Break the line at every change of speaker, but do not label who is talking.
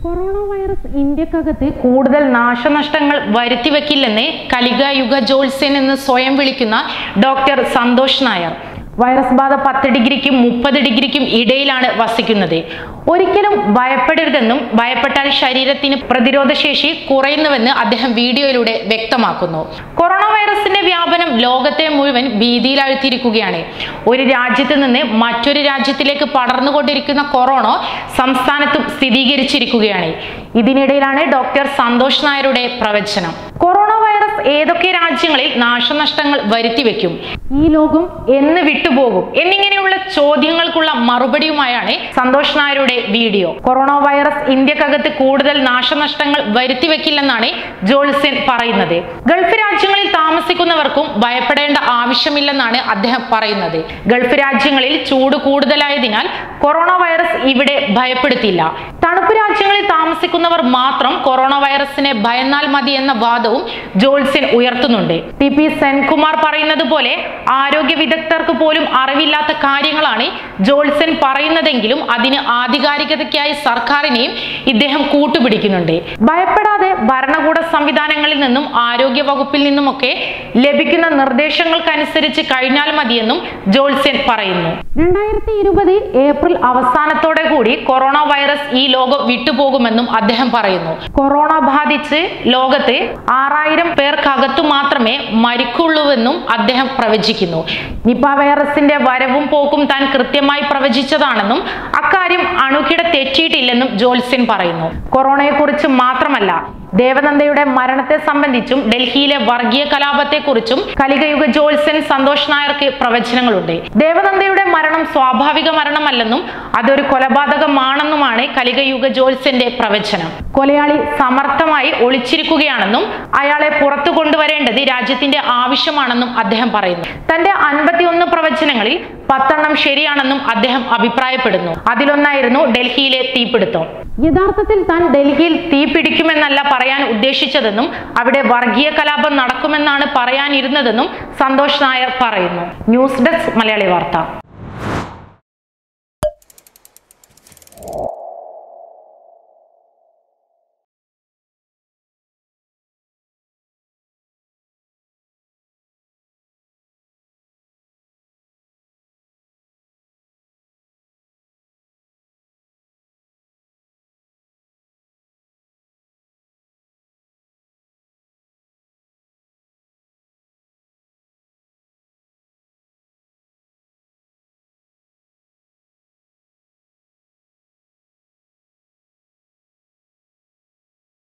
corona virus ഇന്ത്യക്കകത്ത് കൂടുതൽ നാശനഷ്ടങ്ങൾ വരുത്തിവെക്കില്ലെന്ന് കലിക യുഗ ജോത്സ്യൻ എന്ന് സ്വയം വിളിക്കുന്ന ഡോക്ടർ സന്തോഷ് നായർ വൈറസ് ബാധ പത്ത് ഡിഗ്രിക്കും മുപ്പത് ഡിഗ്രിക്കും ഇടയിലാണ് വസിക്കുന്നത് ഒരിക്കലും ഭയപ്പെടരുതെന്നും ഭയപ്പെട്ടാൽ ശരീരത്തിന് പ്രതിരോധ ശേഷി കുറയുന്നുവെന്ന് അദ്ദേഹം വീഡിയോയിലൂടെ വ്യക്തമാക്കുന്നു കൊറോണ വൈറസിന്റെ വ്യാപനം ലോകത്തെ മുഴുവൻ ഭീതിയിലാഴ്ത്തിയിരിക്കുകയാണ് ഒരു രാജ്യത്ത് നിന്ന് മറ്റൊരു രാജ്യത്തിലേക്ക് പടർന്നുകൊണ്ടിരിക്കുന്ന കൊറോണ സംസ്ഥാനത്തും സ്ഥിരീകരിച്ചിരിക്കുകയാണ് ഇതിനിടയിലാണ് ഡോക്ടർ സന്തോഷ് നായരുടെ പ്രവചനം കൊറോണ വൈറസ് ഏതൊക്കെ രാജ്യങ്ങളിൽ നാശനഷ്ടങ്ങൾ വരുത്തിവെക്കും ഈ ലോകം എന്ന് വിട്ടുപോകും എന്നിങ്ങനെയുള്ള ചോദ്യങ്ങൾക്കുള്ള മറുപടിയുമായാണ് സന്തോഷ് നായരുടെ വീഡിയോ കൊറോണ വൈറസ് ഇന്ത്യക്കകത്ത് കൂടുതൽ നാശനഷ്ടങ്ങൾ വരുത്തിവെക്കില്ലെന്നാണ് ജോൾസൻ പറയുന്നത് ഗൾഫ് രാജ്യങ്ങളിൽ താമസിക്കുന്നവർക്കും ഭയപ്പെടേണ്ട ആവശ്യമില്ലെന്നാണ് അദ്ദേഹം പറയുന്നത് ഗൾഫ് രാജ്യങ്ങളിൽ ചൂട് കൂടുതലായതിനാൽ കൊറോണ വൈറസ് ഇവിടെ ഭയപ്പെടുത്തില്ല തണുപ്പ് രാജ്യങ്ങളിൽ താമസിക്കുന്നവർ മാത്രം കൊറോണ വൈറസിനെ ഭയന്നാൽ മതി എന്ന വാദവും ജോൾസൻ ഉയർത്തുന്നുണ്ട് ടി പി സെൻകുമാർ പറയുന്നത് പോലെ ആരോഗ്യ വിദഗ്ധർക്ക് പോലും അറിവില്ലാത്ത കാര്യങ്ങളാണ് ജോൾസൻ പറയുന്നതെങ്കിലും അതിന് ആധികാരികതയ്ക്കായി സർക്കാരിനെയും ഇദ്ദേഹം കൂട്ടുപിടിക്കുന്നുണ്ട് ഭയപ്പെടാതെ ഭരണകൂട സംവിധാനങ്ങളിൽ നിന്നും ആരോഗ്യ വകുപ്പിൽ നിന്നുമൊക്കെ ലഭിക്കുന്ന നിർദ്ദേശങ്ങൾക്കനുസരിച്ച് കഴിഞ്ഞാൽ മതിയെന്നും ജോൾസൻ പറയുന്നു രണ്ടായിരത്തി ഇരുപത് ഏപ്രിൽ അവസാനത്തോടെ കൂടി കൊറോണ വൈറസ് ഈ ലോകം വിട്ടുപോകുമെന്നും അദ്ദേഹം പറയുന്നു കൊറോണ ബാധിച്ച് ലോകത്ത് ആറായിരം പേർക്കകത്തു മാത്രമേ മരിക്കുള്ളൂവെന്നും അദ്ദേഹം പ്രവചിക്കുന്നു നിപ വൈറസിന്റെ വരവും പോക്കും താൻ കൃത്യമായി പ്രവചിച്ചതാണെന്നും അക്കാര്യം അണുകിട തെറ്റിയിട്ടില്ലെന്നും ജോൽസൻ പറയുന്നു കൊറോണയെക്കുറിച്ച് മാത്രമല്ല ദേവനന്ദയുടെ മരണത്തെ സംബന്ധിച്ചും ഡൽഹിയിലെ വർഗീയ കലാപത്തെക്കുറിച്ചും കലികയുഗ ജോത്സ്യൻ സന്തോഷ് നായർക്ക് പ്രവചനങ്ങളുണ്ട് ദേവനന്ദയുടെ മരണം സ്വാഭാവിക മരണമല്ലെന്നും അതൊരു കൊലപാതകമാണെന്നുമാണ് കലികയുഗ ജോത്സ്യന്റെ പ്രവചനം കൊലയാളി സമർത്ഥമായി ഒളിച്ചിരിക്കുകയാണെന്നും അയാളെ പുറത്തു കൊണ്ടുവരേണ്ടത് രാജ്യത്തിന്റെ ആവശ്യമാണെന്നും അദ്ദേഹം പറയുന്നു തന്റെ അൻപത്തിയൊന്ന് പ്രവചനങ്ങളിൽ പത്തെണ്ണം ശരിയാണെന്നും അദ്ദേഹം അഭിപ്രായപ്പെടുന്നു അതിലൊന്നായിരുന്നു ഡൽഹിയിലെ തീപിടുത്തം യഥാർത്ഥത്തിൽ താൻ ഡൽഹിയിൽ തീ പിടിക്കുമെന്നല്ല പറയാൻ ഉദ്ദേശിച്ചതെന്നും അവിടെ വർഗീയ കലാപം നടക്കുമെന്നാണ് പറയാനിരുന്നതെന്നും സന്തോഷ് നായർ പറയുന്നു ന്യൂസ് ഡെസ്ക് മലയാളി വാർത്ത